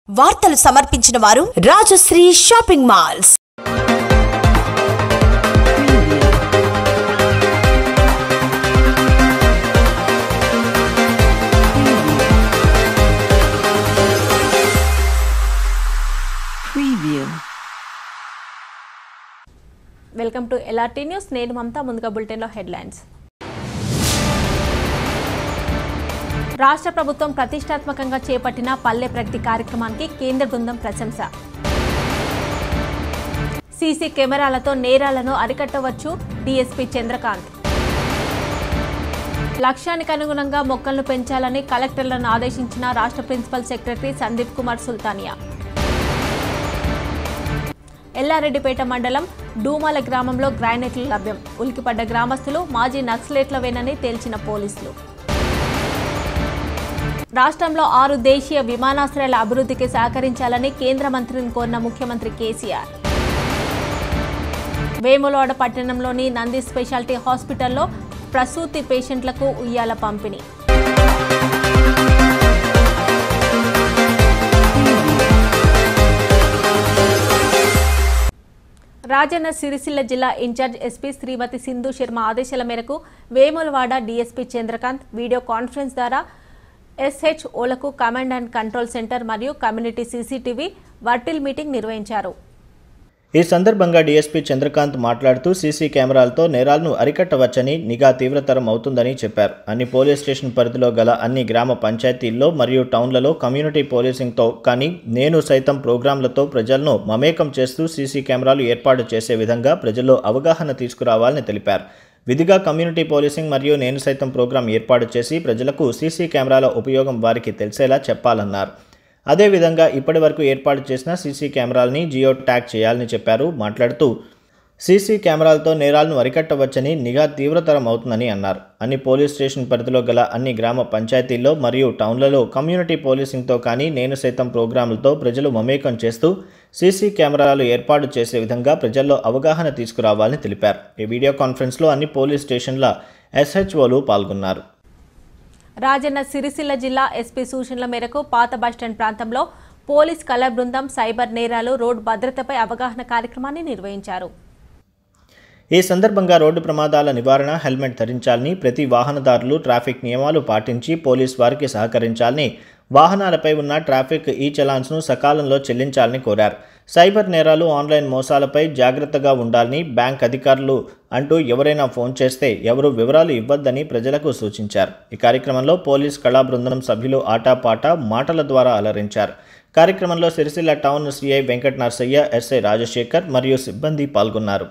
వార్తలు సమర్పించిన వారు Rajashree shopping malls Preview. Welcome to LRT news నేను మమతా ముందుగా బులెటిన్లో హెడ్లైన్స్ రాష్ట్ర ప్రభుత్వం ప్రతిష్టాత్మకంగా చేపట్టిన పల్లె ప్రగతి కార్యక్రమానికి కేంద్ర బృందం ప్రశంస సీసీ కెమెరాలతో నేరాలను అరికట్టవచ్చు డీఎస్పీ చంద్రకాంత్ లక్ష్యానికి అనుగుణంగా మొక్కలను పెంచాలని కలెక్టర్లను ఆదేశించిన రాష్ట్ర ప్రిన్సిపల్ సెక్రటరీ సందీప్ కుమార్ సుల్తానియా ఎల్లారెడ్డిపేట మండలం డూమాల గ్రామంలో గ్రానైట్లు లభ్యం ఉలికిపడ్డ గ్రామస్తులు మాజీ నక్సలేట్లవేనని తేల్చిన పోలీసులు రాష్ట్రంలో ఆరు దేశీయ విమానాశ్రయాల అభివృద్ధికి సహకరించాలని కేంద్ర మంత్రిని కోరిన ముఖ్యమంత్రి కేసీఆర్ వేములవాడ పట్టణంలోని నంది స్పెషాలిటీ హాస్పిటల్లో ప్రసూతి పేషెంట్లకు ఉయ్యాల పంపిణీ రాజన్న సిరిసిల్ల జిల్లా ఇన్ఛార్జ్ ఎస్పీ శ్రీమతి సింధు శర్మ ఆదేశాల మేరకు Vemulawada DSP Chandrakant video conference ద్వారా ఎస్హెచ్ఓలకు కమాండ్ అండ్ కంట్రోల్ సెంటర్ మరియు కమ్యూనిటీ సీసీటీవీ వర్టిల్ మీటింగ్ నిర్వహించారు ఈ సందర్భంగా డీఎస్పీ చంద్రకాంత్ మాట్లాడుతూ సీసీ కెమెరాలతో నేరాలను అరికట్టవచ్చని నిఘా తీవ్రతరం అవుతుందని చెప్పారు అన్ని పోలీస్ స్టేషన్ పరిధిలో గల అన్ని గ్రామ పంచాయతీల్లో మరియు టౌన్లలో కమ్యూనిటీ పోలీసింగ్తో కానీ నేను సైతం ప్రోగ్రాంలతో ప్రజలను మమేకం చేస్తూ సీసీ కెమెరాలు ఏర్పాటు చేసే విధంగా ప్రజల్లో అవగాహన తీసుకురావాలని తెలిపారు విధిగా కమ్యూనిటీ పోలీసింగ్ మరియు నేను సైతం ప్రోగ్రాం ఏర్పాటు చేసి ప్రజలకు సీసీ కెమెరాల ఉపయోగం వారికి తెలిసేలా చెప్పాలన్నారు అదేవిధంగా ఇప్పటి వరకు ఏర్పాటు చేసిన సీసీ కెమెరాలని జియో ట్యాగ్ చేయాలని చెప్పారు మాట్లాడుతూ సీసీ కెమెరాలతో నేరాలను అరికట్టవచ్చని నిఘా తీవ్రతరం అవుతుందని అన్నారు అన్ని పోలీస్ స్టేషన్ పరిధిలో గల అన్ని గ్రామ పంచాయతీల్లో మరియు టౌన్లలో కమ్యూనిటీ పోలీసింగ్తో కానీ నేను సైతం ప్రోగ్రాంలతో ప్రజలు మమేకం చేస్తూ సీసీ కెమెరాలు ఏర్పాటు చేసే విధంగా ప్రజల్లో అవగాహన తీసుకురావాలని తెలిపారు ఈ వీడియో కాన్ఫరెన్స్లో అన్ని పోలీస్ స్టేషన్ల ఎస్హెచ్ఓలు పాల్గొన్నారు రాజన్న సిరిసిల్ల జిల్లా ఎస్పీ సూచనల మేరకు పాత బస్టాండ్ ప్రాంతంలో పోలీస్ కళ బృందం సైబర్ నేరాలు రోడ్డు భద్రతపై అవగాహన కార్యక్రమాన్ని నిర్వహించారు ఈ సందర్భంగా రోడ్డు ప్రమాదాల నివారణ హెల్మెట్ ధరించాలని ప్రతి వాహనదారులు ట్రాఫిక్ నియమాలు పాటించి పోలీస్ వారికి సహకరించాలని వాహనాలపై ఉన్న ట్రాఫిక్ ఈ చలాన్స్ను సకాలంలో చెల్లించాలని కోరారు సైబర్ నేరాలు ఆన్లైన్ మోసాలపై జాగ్రత్తగా ఉండాలని బ్యాంక్ అధికారులు అంటూ ఎవరైనా ఫోన్ చేస్తే ఎవరు వివరాలు ఇవ్వద్దని ప్రజలకు సూచించారు ఈ కార్యక్రమంలో పోలీస్ కళా బృందం సభ్యులు ఆటాపాట మాటల ద్వారా అలరించారు కార్యక్రమంలో Sircilla town CI Venkata Narsaiah SI Rajasekhar మరియు సిబ్బంది పాల్గొన్నారు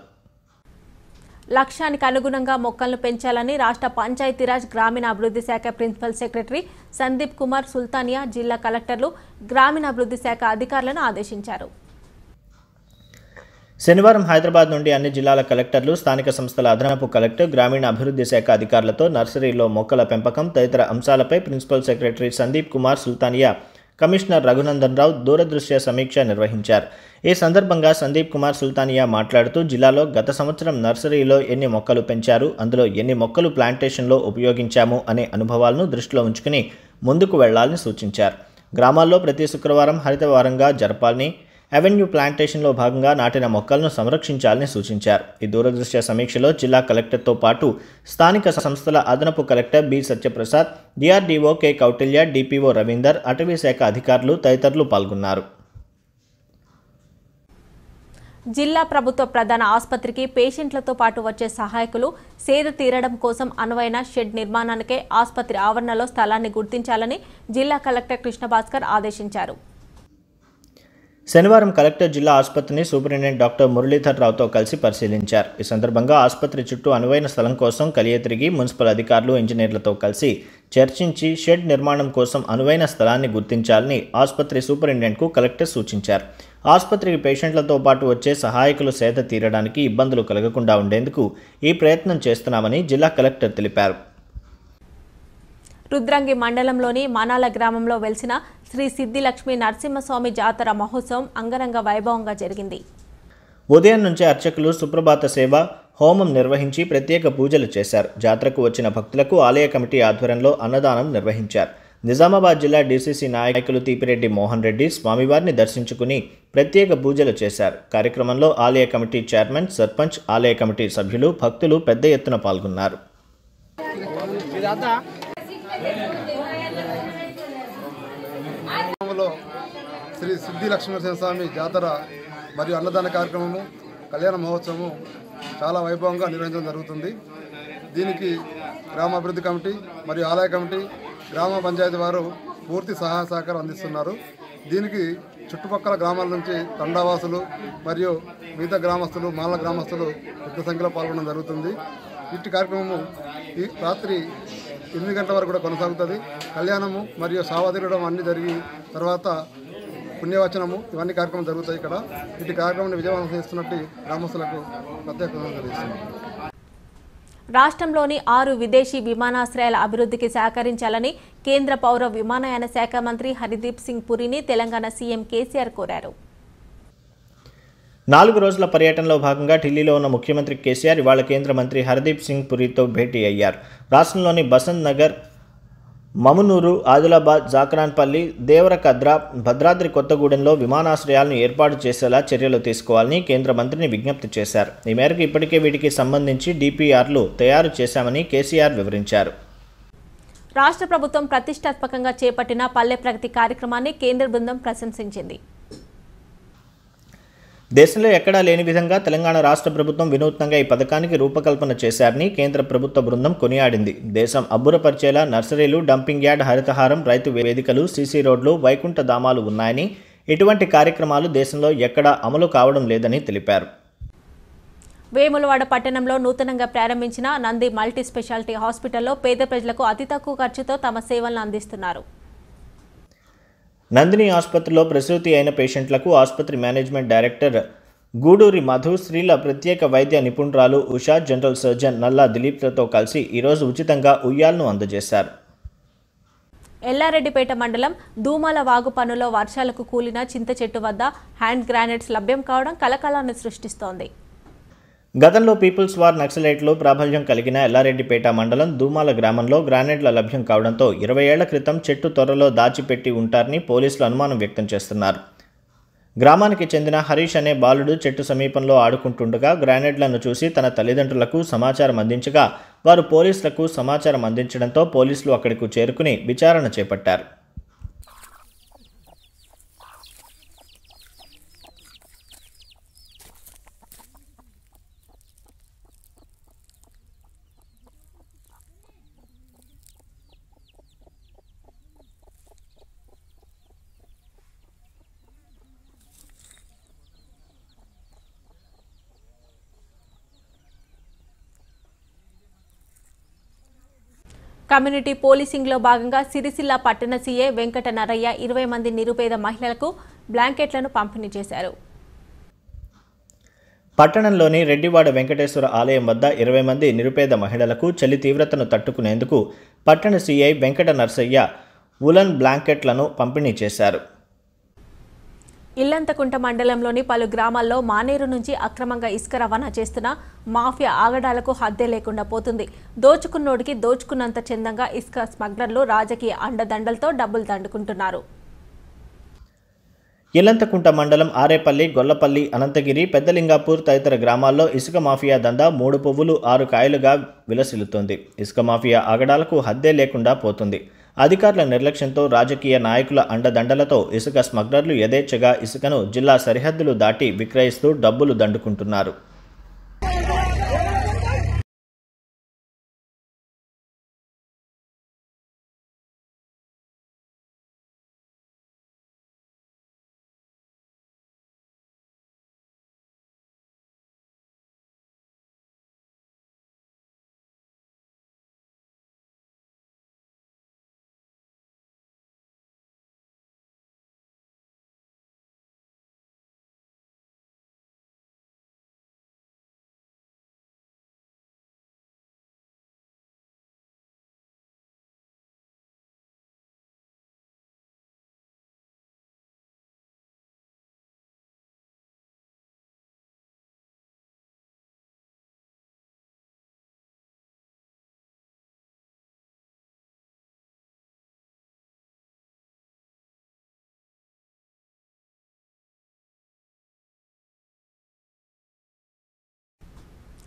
లక్ష్యానికి అనుగుణంగా మొక్కలను పెంచాలని రాష్ట్ర పంచాయతీరాజ్ గ్రామీణ అభివృద్ధి శాఖ ప్రిన్సిపల్ సెక్రటరీ సందీప్ కుమార్ సుల్తానియా జిల్లా కలెక్టర్లు గ్రామీణాభివృద్ధి శాఖ అధికారులను ఆదేశించారు శనివారం హైదరాబాద్ నుండి అన్ని జిల్లాల కలెక్టర్లు స్థానిక సంస్థల అదనపు కలెక్టర్ గ్రామీణ అభివృద్ధి శాఖ అధికారులతో నర్సరీలో మొక్కల పెంపకం తదితర అంశాలపై principal secretary Sandeep Kumar Sultania commissioner Raghunandan Rao దూరదృశ్య సమీక్ష నిర్వహించారు ఈ సందర్భంగా సందీప్ కుమార్ సుల్తానియా మాట్లాడుతూ జిల్లాలో గత సంవత్సరం నర్సరీలో ఎన్ని మొక్కలు పెంచారు అందులో ఎన్ని మొక్కలు ప్లాంటేషన్లో ఉపయోగించాము అనే అనుభవాలను దృష్టిలో ఉంచుకుని ముందుకు వెళ్లాలని సూచించారు గ్రామాల్లో ప్రతి శుక్రవారం హరితవారంగా జరపాలని అవెన్యూ ప్లాంటేషన్లో భాగంగా నాటిన మొక్కలను సంరక్షించాలని సూచించారు ఈ దూరదృశ్య సమీక్షలో జిల్లా కలెక్టర్తో పాటు స్థానిక సంస్థల అదనపు collector B Satyaprasad DRDO K Kautilya DPO Ravinder అటవీ శాఖ అధికారులు తదితరులు పాల్గొన్నారు జిల్లా ప్రభుత్వ ప్రధాన ఆసుపత్రికి పేషెంట్లతో పాటు వచ్చే సహాయకులు సేద తీరడం కోసం అనువైన షెడ్ నిర్మాణానికే ఆసుపత్రి ఆవరణలో స్థలాన్ని గుర్తించాలని జిల్లా కలెక్టర్ కృష్ణభాస్కర్ ఆదేశించారు శనివారం కలెక్టర్ జిల్లా ఆసుపత్రిని సూపరింటెండెంట్ డాక్టర్ మురళీధర్ రావుతో కలిసి పరిశీలించారు ఈ సందర్భంగా ఆసుపత్రి చుట్టూ అనువైన స్థలం కోసం కలియతిరిగి మున్సిపల్ అధికారులు ఇంజనీర్లతో కలిసి చర్చించి షెడ్ నిర్మాణం కోసం అనువైన స్థలాన్ని గుర్తించాలని ఆసుపత్రి సూపరింటెండెంట్కు కలెక్టర్ సూచించారు ఆసుపత్రికి పేషెంట్లతో పాటు వచ్చే సహాయకులు సేద తీరడానికి ఇబ్బందులు కలగకుండా ఉండేందుకు ఈ ప్రయత్నం చేస్తున్నామని జిల్లా కలెక్టర్ తెలిపారు రుద్రంగి మండలంలోని మనాల గ్రామంలో వెలిసిన శ్రీ సిద్ధిలక్ష్మి నరసింహస్వామి జాతర మహోత్సవం అంగరంగ వైభవంగా జరిగింది ఉదయం నుంచే అర్చకులు సుప్రభాత సేవ హోమం నిర్వహించి ప్రత్యేక పూజలు చేశారు జాతరకు వచ్చిన భక్తులకు ఆలయ కమిటీ ఆధ్వర్యంలో అన్నదానం నిర్వహించారు నిజామాబాద్ జిల్లా డీసీసీ నాయకులు తీపిరెడ్డి మోహన్ రెడ్డి స్వామివారిని దర్శించుకుని ప్రత్యేక పూజలు చేశారు కార్యక్రమంలో ఆలయ కమిటీ చైర్మన్ సర్పంచ్ ఆలయ కమిటీ సభ్యులు భక్తులు పెద్ద ఎత్తున పాల్గొన్నారు గ్రామంలో శ్రీ సిద్ధి లక్ష్మీనరసింహ స్వామి జాతర మరియు అన్నదాన కార్యక్రమము కళ్యాణ మహోత్సవము చాలా వైభవంగా నిర్వహించడం జరుగుతుంది దీనికి గ్రామ అభివృద్ధి కమిటీ మరియు ఆలయ కమిటీ గ్రామ పంచాయతీ వారు పూర్తి సహాయ సహకారం అందిస్తున్నారు దీనికి చుట్టుపక్కల గ్రామాల నుంచి తండావాసులు మరియు మిగతా గ్రామస్తులు మాల గ్రామస్తులు పెద్ద సంఖ్యలో పాల్గొనడం జరుగుతుంది ఇట్టి కార్యక్రమము ఈ రాత్రి ఎనిమిది గంటల వరకు కూడా కొనసాగుతుంది కళ్యాణము మరియు సావాదిరడం అన్నీ జరిగి తర్వాత పుణ్యవచనము ఇవన్నీ కార్యక్రమం జరుగుతాయి ఇక్కడ ఇటు కార్యక్రమాన్ని విజయవంతం చేస్తున్నట్టు గ్రామస్తులకు ప్రత్యేకంగా తెలియజేస్తున్నాం రాష్ట్రంలోని ఆరు విదేశీ విమానాశ్రయాల అభివృద్ధికి సహకరించాలని కేంద్ర పౌర విమానయాన శాఖ మంత్రి హరిదీప్ సింగ్ పురిని తెలంగాణ సీఎం కేసీఆర్ కోరారు నాలుగు రోజుల పర్యటనలో భాగంగా ఢిల్లీలో ఉన్న ముఖ్యమంత్రి కేసీఆర్ ఇవాళ కేంద్ర మంత్రి హర్దీప్ సింగ్ పురితో భేటీ అయ్యారు రాష్ట్రంలోని బసంత్ నగర్ మమునూరు ఆదిలాబాద్ జాక్రాన్పల్లి దేవరకద్ర భద్రాద్రి కొత్తగూడెంలో విమానాశ్రయాలను ఏర్పాటు చేసేలా చర్యలు తీసుకోవాలని కేంద్ర మంత్రిని విజ్ఞప్తి చేశారు ఈ మేరకు ఇప్పటికే వీటికి సంబంధించి డిపిఆర్లు తయారు చేశామని కేసీఆర్ వివరించారు రాష్ట్ర ప్రభుత్వం ప్రతిష్టాత్మకంగా చేపట్టిన పల్లె ప్రగతి కార్యక్రమాన్ని కేంద్ర బృందం ప్రశంసించింది దేశంలో ఎక్కడా లేని విధంగా తెలంగాణ రాష్ట్ర ప్రభుత్వం వినూత్నంగా ఈ పథకానికి రూపకల్పన చేశారని కేంద్ర ప్రభుత్వ బృందం కొనియాడింది దేశం అబ్బురపరిచేలా నర్సరీలు డంపింగ్ యార్డ్ హరితహారం రైతు వేదికలు సీసీ రోడ్లు వైకుంఠ ధామాలు ఉన్నాయని ఇటువంటి కార్యక్రమాలు దేశంలో ఎక్కడా అమలు కావడం లేదని తెలిపారు వేములవాడ పట్టణంలో నూతనంగా ప్రారంభించిన నంది మల్టీ స్పెషాలిటీ హాస్పిటల్లో పేద ప్రజలకు అతి తక్కువ ఖర్చుతో తమ సేవలను అందిస్తున్నారు నందిని ఆసుపత్రిలో ప్రసూతి అయిన పేషెంట్లకు ఆసుపత్రి మేనేజ్మెంట్ డైరెక్టర్ గూడూరి మధు స్త్రీల ప్రత్యేక వైద్య నిపుణురాలు ఉషా జనరల్ సర్జన్ నల్లా దిలీప్లతో కలిసి ఈరోజు ఉచితంగా ఉయ్యాలను అందజేశారు ఎల్లారెడ్డిపేట మండలం దూమల వాగు పనులో వర్షాలకు కూలిన చింత చెట్టు వద్ద హ్యాండ్ గ్రానైట్స్ లభ్యం కావడం కలకలాన్ని సృష్టిస్తోంది గతంలో పీపుల్స్ వార్ నక్సలైట్లో ప్రాబల్యం కలిగిన ఎల్లారెడ్డిపేట మండలం దూమాల గ్రామంలో గ్రానైట్ల లభ్యం కావడంతో ఇరవై ఏళ్ల క్రితం చెట్టు త్వరలో దాచిపెట్టి ఉంటారని పోలీసులు అనుమానం వ్యక్తం చేస్తున్నారు గ్రామానికి చెందిన హరీష్ అనే బాలుడు చెట్టు సమీపంలో ఆడుకుంటుండగా గ్రానైట్లను చూసి తన తల్లిదండ్రులకు సమాచారం అందించగా వారు పోలీసులకు సమాచారం అందించడంతో పోలీసులు అక్కడికి చేరుకుని విచారణ చేపట్టారు కమ్యూనిటీ పోలీసింగ్లో భాగంగా సిరిసిల్ల పట్టణ సీఏ వెంకట నరయ్య ఇరవై మంది నిరుపేద మహిళలకు బ్లాంకెట్లను పంపిణీ చేశారు పట్టణంలోని రెడ్డివాడ వెంకటేశ్వర ఆలయం వద్ద ఇరవై మంది నిరుపేద మహిళలకు చలి తీవ్రతను తట్టుకునేందుకు పట్టణ సీఐ వెంకట నర్సయ్య ఉలన్ బ్లాంకెట్లను పంపిణీ చేశారు ఇల్లంతకుంట మండలంలోని పలు గ్రామాల్లో మానేరు నుంచి అక్రమంగా ఇసుక రవాణా చేస్తున్న మాఫియా ఆగడాలకు హద్దే లేకుండా పోతుంది దోచుకున్నోడికి దోచుకున్నంత చందంగా ఇసుక స్మగ్లర్లు రాజకీయ అండదండలతో డబ్బులు దండుకుంటున్నారు ఇల్లంతకుంట మండలం ఆరేపల్లి గొల్లపల్లి అనంతగిరి పెద్దలింగాపూర్ తదితర గ్రామాల్లో ఇసుక మాఫియా దందా మూడు పువ్వులు ఆరు కాయలుగా విలసిల్లుతోంది ఇసుక మాఫియా ఆగడాలకు హద్దే లేకుండా పోతుంది అధికారుల నిర్లక్ష్యంతో రాజకీయ నాయకుల అండదండలతో ఇసుక స్మగ్లర్లు యథేచ్ఛగా ఇసుకను జిల్లా సరిహద్దులు దాటి విక్రయిస్తూ డబ్బులు దండుకుంటున్నారు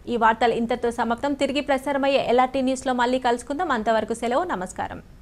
ఈ వార్తలు ఇంతటితో సమాప్తం తిరిగి ప్రసారమయ్యే ఎల్ఆర్టీ న్యూస్లో మళ్ళీ కలుసుకుందాం అంతవరకు సెలవు నమస్కారం